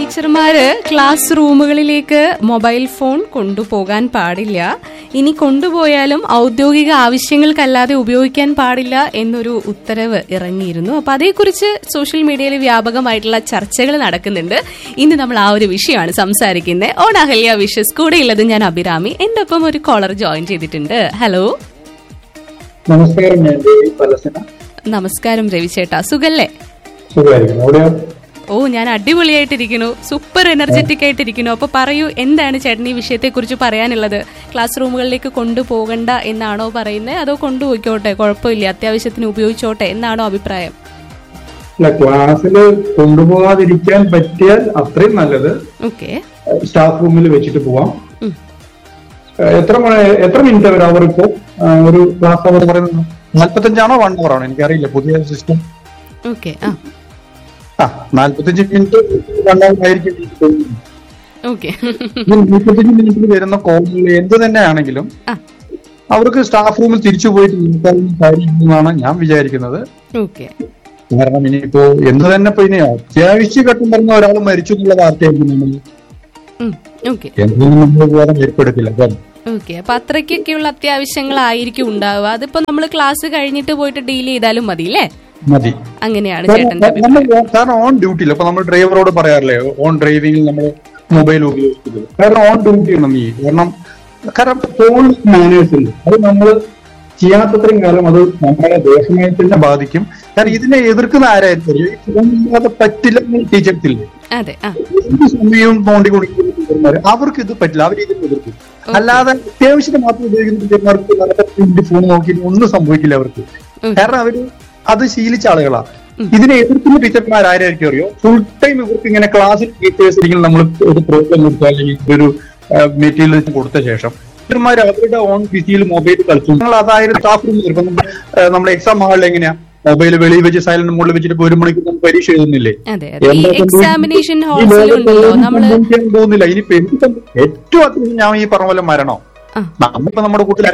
ടീച്ചർമാര് class റൂമുകളിലേക്ക് mobile phone കൊണ്ടുപോകാൻ പാടില്ല ഇനി കൊണ്ടുപോയാലും ഔദ്യോഗിക ആവശ്യങ്ങൾക്കല്ലാതെ ഉപയോഗിക്കാൻ പാടില്ല എന്നൊരു ഉത്തരവ് ഇറങ്ങിയിരുന്നു അപ്പൊ അതേക്കുറിച്ച് സോഷ്യൽ മീഡിയയിൽ വ്യാപകമായിട്ടുള്ള ചർച്ചകൾ നടക്കുന്നുണ്ട് ഇന്ന് നമ്മൾ ആ ഒരു വിഷയമാണ് സംസാരിക്കുന്നത് ഓൺ അഹല്യ വിഷസ് കൂടെ ഉള്ളത് ഞാൻ അഭിരാമി എന്റെ ഒപ്പം ഒരു കോളർ ജോയിൻ ചെയ്തിട്ടുണ്ട് ഹലോ നമസ്കാരം ഞാൻ ദേവി പലസന നമസ്കാരം രവിചേട്ടാ സുഖല്ലേ സുഖമായിരിക്കുന്നു അവിടെയോ ഓ ഞാൻ അടിപൊളിയായിട്ടിരിക്കുന്നു സൂപ്പർ എനർജറ്റിക് ആയിട്ടിരിക്കുന്നു അപ്പൊ പറയൂ എന്താണ് ചേട്ടൻ ഈ വിഷയത്തെ കുറിച്ച് പറയാനുള്ളത് ക്ലാസ് റൂമുകളിലേക്ക് കൊണ്ടുപോകണ്ട എന്നാണോ പറയുന്നത് അതോ കൊണ്ടുപോയിക്കോട്ടെ കുഴപ്പമില്ല അത്യാവശ്യത്തിന് ഉപയോഗിച്ചോട്ടെ എന്നാണോ അഭിപ്രായം അല്ല ക്ലാസ്സിൽ കൊണ്ടുപോകാതിരിക്കാൻ പറ്റിയാൽ അത്രയും നല്ലത് ഓക്കെ സ്റ്റാഫ് റൂമിൽ വെച്ചിട്ട് പോവാം ഏഹ് എത്ര മണി എത്ര മിനിറ്റ് ഒരു അവർ ഇപ്പോ ആഹ് ഒരു ക്ലാസ് അവർ പറയുന്നത് നാല്പത്തഞ്ചാണോ വൺ അവർ ആണോ എനിക്കറിയില്ല പുതിയ സിസ്റ്റം ഓക്കെ ആ ആ നാല്പത്തഞ്ച് മിനിറ്റ് വൺ അവർ ആയിരിക്കും എനിക്ക് തോന്നുന്നു. ഓക്കെ ഈ നാല്പത്തഞ്ച് മിനിറ്റിൽ വരുന്ന കോളുകൾ എന്ത് തന്നെയാണെങ്കിലും ആ അവർക്ക് സ്റ്റാഫ് റൂമിൽ തിരിച്ചു പോയിട്ട് നോക്കാവുന്ന കാര്യമെന്നാണ് ഞാൻ വിചാരിക്കുന്നത് ഓക്കെ കാരണം ഇനിയിപ്പോ എന്ത് തന്നെ ഇപ്പൊ ഇനി അത്യാവശ്യ ഘട്ടം പറഞ്ഞ ഒരാൾ മരിച്ചു എന്നുള്ള വാർത്തയായിരിക്കും നമ്മൾ ഓക്കെ എന്തെങ്കിലും നമ്മൾ വിവാദം ഏർപ്പെടുത്തില്ല അപ്പം ഓക്കെ അപ്പൊ അത്രയ്ക്കൊക്കെയുള്ള അത്യാവശ്യങ്ങളായിരിക്കും ഉണ്ടാവുക അതിപ്പോ നമ്മൾ ക്ലാസ് കഴിഞ്ഞിട്ട് പോയിട്ട് ഡീൽ ചെയ്താലും മതി അല്ലേ മതി അങ്ങനെയാണ് ചേട്ടന്റെ കാരണം അഭിപ്രായം നമ്മൾ കാരണം ഓൺ ഡ്യൂട്ടിയിൽ ഇപ്പൊ നമ്മൾ ഡ്രൈവറോട് പറയാറില്ലേ ഓൺ ഡ്രൈവിംഗിൽ നമ്മൾ മൊബൈൽ ഉപയോഗിക്കുന്നത് കാരണം ഓൺ ഡ്യൂട്ടി ആണ് നീ കാരണം കാരണം ഫോൺ മാനേഴ്സ് ഉണ്ട് അത് നമ്മൾ ചെയ്യാത്തത്രയും കാലം അത് നമ്മളെ ദോഷമായി തന്നെ ബാധിക്കും കാരണം ഇതിനെ എതിർക്കുന്ന ആരായിരിക്കും ഈ ഫോൺ ഇല്ലാതെ പറ്റില്ല എന്ന് ടീച്ചേഴ്സ് ഇല്ലേ അതെ ആ എന്ത് സമയവും തോണ്ടി കൊടുക്കുന്ന ടീച്ചർമാർ അവർക്ക് ഇത് പറ്റില്ല അവർ ഇതിന് എതിർക്കും അല്ലാതെ അത്യാവശ്യത്തിന് മാത്രം ഉപയോഗിക്കുന്ന ടീച്ചർമാർക്ക് നല്ല ഫോൺ നോക്കി ഒന്നും സംഭവിക്കില്ല അവർക്ക് ഉം. കാരണം അവര് അത് ശീലിച്ച ആളുകളാ ഇതിനെ എതിർക്കുന്ന ടീച്ചർമാർ ആരായിരിക്കും അറിയോ ഫുൾ ടൈം ഇവർക്ക് ഇങ്ങനെ ക്ലാസ്സിൽ ടീച്ചേഴ്സ് ഇരിക്കുന്ന നമ്മൾ ഒരു പ്രോഗ്രാം കൊടുക്കുക അല്ലെങ്കിൽ ഒരു മെറ്റീരിയൽ കൊടുത്ത ശേഷം ടീച്ചർമാർ അവരുടെ ഓൺ ബിസിയിൽ മൊബൈൽ കളിച്ചു നിങ്ങൾ അതായത് സ്റ്റാഫ് റൂമിൽ ഇപ്പൊ നമ്മുടെ എക്സാം ഹാളിൽ എങ്ങനെയാ മൊബൈൽ വെളിയിൽ വെച്ച് സൈലന്റ് മുകളിൽ വെച്ചിട്ട് ഇപ്പൊ ഒരു മണിക്കൂർ നമ്മൾ പരീക്ഷ എഴുതുന്നില്ലേ അതെ അതെ ഈ എന്താ സംഭവിക്കുന്നത്? എക്സാമിനേഷൻ ഈ ഹാൾസിലും ലോകത്ത് ഉണ്ടല്ലോ ഒന്നും നമ്മള് സംഭവിക്കാൻ പോകുന്നില്ല ഇനിയിപ്പോ എന്ത് സംഭവം- ഏറ്റവും അത്യാവശ്യം ഞാൻ ഈ പറഞ്ഞ പോലെ മരണോ ആ. നമ്മളിപ്പോ നമ്മുടെ കൂട്ടിൽ